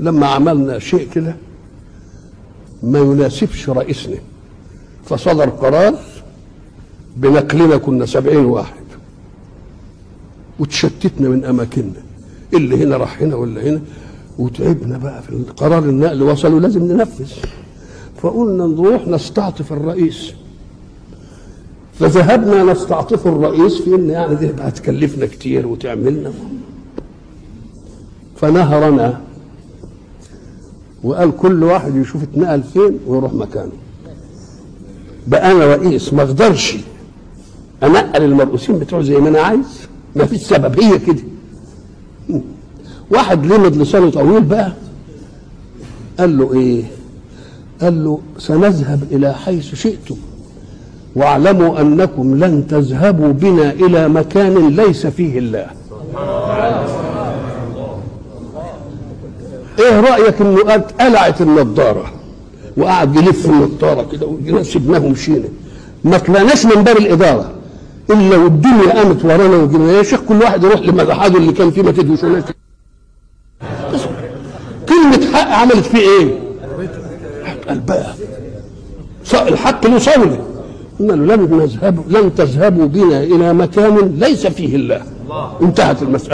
لما عملنا شيء كده ما يناسبش رئيسنا فصدر قرار بنقلنا كنا سبعين واحد وتشتتنا من اماكننا اللي هنا راح هنا واللي هنا وتعبنا بقى في القرار النقل وصلوا لازم ننفذ فقلنا نروح نستعطف الرئيس فذهبنا نستعطف الرئيس في ان يعني دي هتكلفنا كتير وتعملنا فنهرنا وقال كل واحد يشوف اتنقل فين ويروح مكانه بقى انا رئيس ما اقدرش انقل المرؤوسين بتوعه زي ما انا عايز ما فيش سبب هي كده واحد لمد لسانه طويل بقى قال له ايه قال له سنذهب الى حيث شئتم واعلموا انكم لن تذهبوا بنا الى مكان ليس فيه الله ايه رايك انه قلعت النضاره وقعد يلف النضاره كده وجينا سيبناه ومشينا ما طلعناش من باب الاداره الا والدنيا قامت ورانا وجينا يا شيخ كل واحد يروح لمدحاده اللي كان فيه ما تدوشوناش كلمة حق عملت فيه ايه؟ قلبها الحق له صولة قلنا له لن نذهب لن تذهبوا بنا الى مكان ليس فيه الله انتهت المسألة